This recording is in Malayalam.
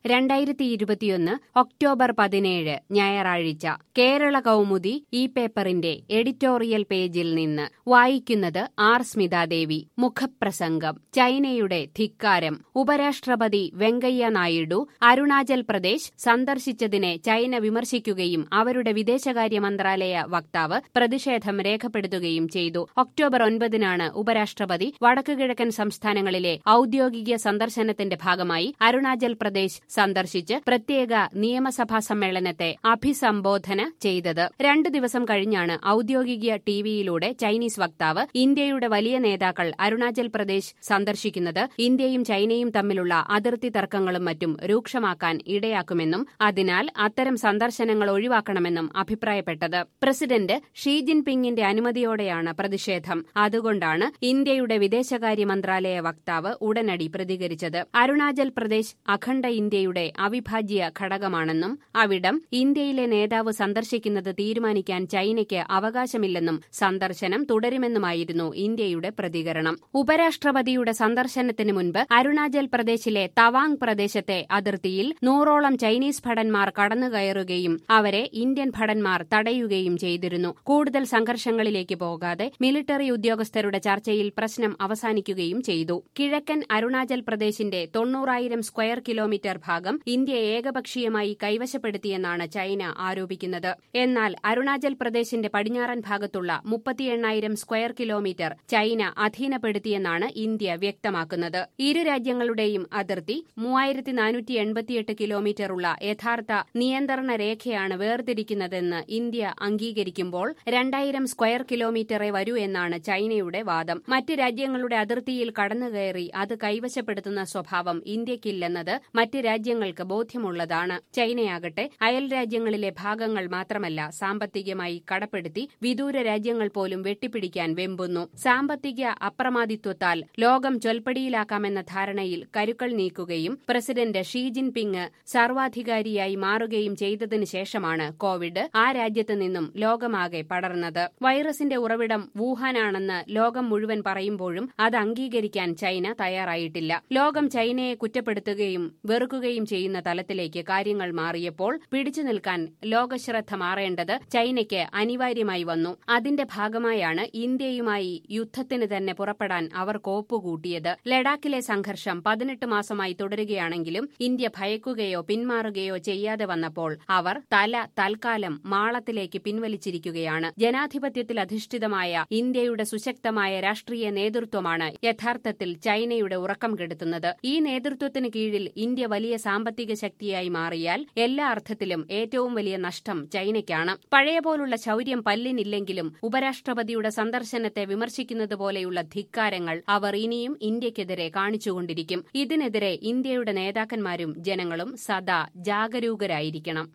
രണ്ടായിരത്തി ഇരുപത്തിയൊന്ന് ഒക്ടോബർ പതിനേഴ് ഞായറാഴ്ച കേരള കൗമുദി ഈ പേപ്പറിന്റെ എഡിറ്റോറിയൽ പേജിൽ നിന്ന് വായിക്കുന്നത് ആർ സ്മിതാദേവി മുഖപ്രസംഗം ചൈനയുടെ ധിക്കാരം ഉപരാഷ്ട്രപതി വെങ്കയ്യ നായിഡു അരുണാചൽ പ്രദേശ് സന്ദർശിച്ചതിനെ ചൈന വിമർശിക്കുകയും അവരുടെ വിദേശകാര്യ മന്ത്രാലയ വക്താവ് പ്രതിഷേധം രേഖപ്പെടുത്തുകയും ചെയ്തു ഒക്ടോബർ ഒൻപതിനാണ് ഉപരാഷ്ട്രപതി വടക്കുകിഴക്കൻ സംസ്ഥാനങ്ങളിലെ ഔദ്യോഗിക സന്ദർശനത്തിന്റെ ഭാഗമായി അരുണാചൽ പ്രദേശ് സന്ദർശിച്ച് പ്രത്യേക നിയമസഭാ സമ്മേളനത്തെ അഭിസംബോധന ചെയ്തത് രണ്ടു ദിവസം കഴിഞ്ഞാണ് ഔദ്യോഗിക ടിവിയിലൂടെ ചൈനീസ് വക്താവ് ഇന്ത്യയുടെ വലിയ നേതാക്കൾ അരുണാചൽ പ്രദേശ് സന്ദർശിക്കുന്നത് ഇന്ത്യയും ചൈനയും തമ്മിലുള്ള അതിർത്തി തർക്കങ്ങളും മറ്റും രൂക്ഷമാക്കാൻ ഇടയാക്കുമെന്നും അതിനാൽ അത്തരം സന്ദർശനങ്ങൾ ഒഴിവാക്കണമെന്നും അഭിപ്രായപ്പെട്ടത് പ്രസിഡന്റ് ഷീ ജിൻപിങ്ങിന്റെ അനുമതിയോടെയാണ് പ്രതിഷേധം അതുകൊണ്ടാണ് ഇന്ത്യയുടെ വിദേശകാര്യ മന്ത്രാലയ വക്താവ് ഉടനടി പ്രതികരിച്ചത് അരുണാചൽ പ്രദേശ് അഖണ്ഡ ഇന്ത്യയുടെ അവിഭാജ്യ ഘടകമാണെന്നും അവിടം ഇന്ത്യയിലെ നേതാവ് സന്ദർശിക്കുന്നത് തീരുമാനിക്കാൻ ചൈനയ്ക്ക് അവകാശമില്ലെന്നും സന്ദർശനം തുടരുമെന്നുമായിരുന്നു ഇന്ത്യയുടെ പ്രതികരണം ഉപരാഷ്ട്രപതിയുടെ സന്ദർശനത്തിന് മുൻപ് അരുണാചൽ പ്രദേശിലെ തവാങ് പ്രദേശത്തെ അതിർത്തിയിൽ നൂറോളം ചൈനീസ് ഭടന്മാർ കടന്നുകയറുകയും അവരെ ഇന്ത്യൻ ഭടന്മാർ തടയുകയും ചെയ്തിരുന്നു കൂടുതൽ സംഘർഷങ്ങളിലേക്ക് പോകാതെ മിലിറ്ററി ഉദ്യോഗസ്ഥരുടെ ചർച്ചയിൽ പ്രശ്നം അവസാനിക്കുകയും ചെയ്തു കിഴക്കൻ അരുണാചൽ പ്രദേശിന്റെ തൊണ്ണൂറായിരം സ്ക്വയർ കിലോമീറ്റർ ഭാഗം ഇന്ത്യ ഏകപക്ഷീയമായി കൈവശപ്പെടുത്തിയെന്നാണ് ചൈന ആരോപിക്കുന്നത് എന്നാൽ അരുണാചൽ പ്രദേശിന്റെ പടിഞ്ഞാറൻ ഭാഗത്തുള്ള മുപ്പത്തി എണ്ണായിരം സ്ക്വയർ കിലോമീറ്റർ ചൈന അധീനപ്പെടുത്തിയെന്നാണ് ഇന്ത്യ വ്യക്തമാക്കുന്നത് ഇരു രാജ്യങ്ങളുടെയും അതിർത്തി മൂവായിരത്തി നാനൂറ്റി എൺപത്തിയെട്ട് കിലോമീറ്ററുള്ള യഥാർത്ഥ നിയന്ത്രണ രേഖയാണ് വേർതിരിക്കുന്നതെന്ന് ഇന്ത്യ അംഗീകരിക്കുമ്പോൾ രണ്ടായിരം സ്ക്വയർ കിലോമീറ്ററെ വരൂ എന്നാണ് ചൈനയുടെ വാദം മറ്റ് രാജ്യങ്ങളുടെ അതിർത്തിയിൽ കടന്നുകയറി അത് കൈവശപ്പെടുത്തുന്ന സ്വഭാവം ഇന്ത്യക്കില്ലെന്നത് മറ്റ് രാജ്യങ്ങൾക്ക് ബോധ്യമുള്ളതാണ് ചൈനയാകട്ടെ അയൽ രാജ്യങ്ങളിലെ ഭാഗങ്ങൾ മാത്രമല്ല സാമ്പത്തികമായി കടപ്പെടുത്തി വിദൂര രാജ്യങ്ങൾ പോലും വെട്ടിപ്പിടിക്കാൻ വെമ്പുന്നു സാമ്പത്തിക അപ്രമാദിത്വത്താൽ ലോകം ചൊൽപ്പടിയിലാക്കാമെന്ന ധാരണയിൽ കരുക്കൾ നീക്കുകയും പ്രസിഡന്റ് ഷീ ജിൻപിങ് സർവാധികാരിയായി മാറുകയും ചെയ്തതിനു ശേഷമാണ് കോവിഡ് ആ രാജ്യത്ത് നിന്നും ലോകമാകെ പടർന്നത് വൈറസിന്റെ ഉറവിടം വുഹാനാണെന്ന് ലോകം മുഴുവൻ പറയുമ്പോഴും അത് അംഗീകരിക്കാൻ ചൈന തയ്യാറായിട്ടില്ല ലോകം ചൈനയെ കുറ്റപ്പെടുത്തുകയും വെറുക്കുകയും ചെയ്യുന്ന തലത്തിലേക്ക് കാര്യങ്ങൾ മാറിയപ്പോൾ പിടിച്ചു നിൽക്കാൻ ലോകശ്രദ്ധ മാറേണ്ടത് ചൈനയ്ക്ക് അനിവാര്യമായി വന്നു അതിന്റെ ഭാഗമായാണ് ഇന്ത്യയുമായി യുദ്ധത്തിന് തന്നെ പുറപ്പെടാൻ അവർ കോപ്പുകൂട്ടിയത് ലഡാക്കിലെ സംഘർഷം പതിനെട്ട് മാസമായി തുടരുകയാണെങ്കിലും ഇന്ത്യ ഭയക്കുകയോ പിന്മാറുകയോ ചെയ്യാതെ വന്നപ്പോൾ അവർ തല തൽക്കാലം മാളത്തിലേക്ക് പിൻവലിച്ചിരിക്കുകയാണ് ജനാധിപത്യത്തിൽ അധിഷ്ഠിതമായ ഇന്ത്യയുടെ സുശക്തമായ രാഷ്ട്രീയ നേതൃത്വമാണ് യഥാർത്ഥത്തിൽ ചൈനയുടെ ഉറക്കം കെടുത്തുന്നത് ഈ നേതൃത്വത്തിന് കീഴിൽ ഇന്ത്യ വലിയ സാമ്പത്തിക ശക്തിയായി മാറിയാൽ എല്ലാ അർത്ഥത്തിലും ഏറ്റവും വലിയ നഷ്ടം ചൈനയ്ക്കാണ് പഴയ പോലുള്ള ശൌര്യം പല്ലിനില്ലെങ്കിലും ഉപരാഷ്ട്രപതിയുടെ സന്ദർശനത്തെ വിമർശിക്കുന്നത് പോലെയുള്ള ധിക്കാരങ്ങൾ അവർ ഇനിയും ഇന്ത്യക്കെതിരെ കാണിച്ചുകൊണ്ടിരിക്കും ഇതിനെതിരെ ഇന്ത്യയുടെ നേതാക്കന്മാരും ജനങ്ങളും സദാ ജാഗരൂകരായിരിക്കണം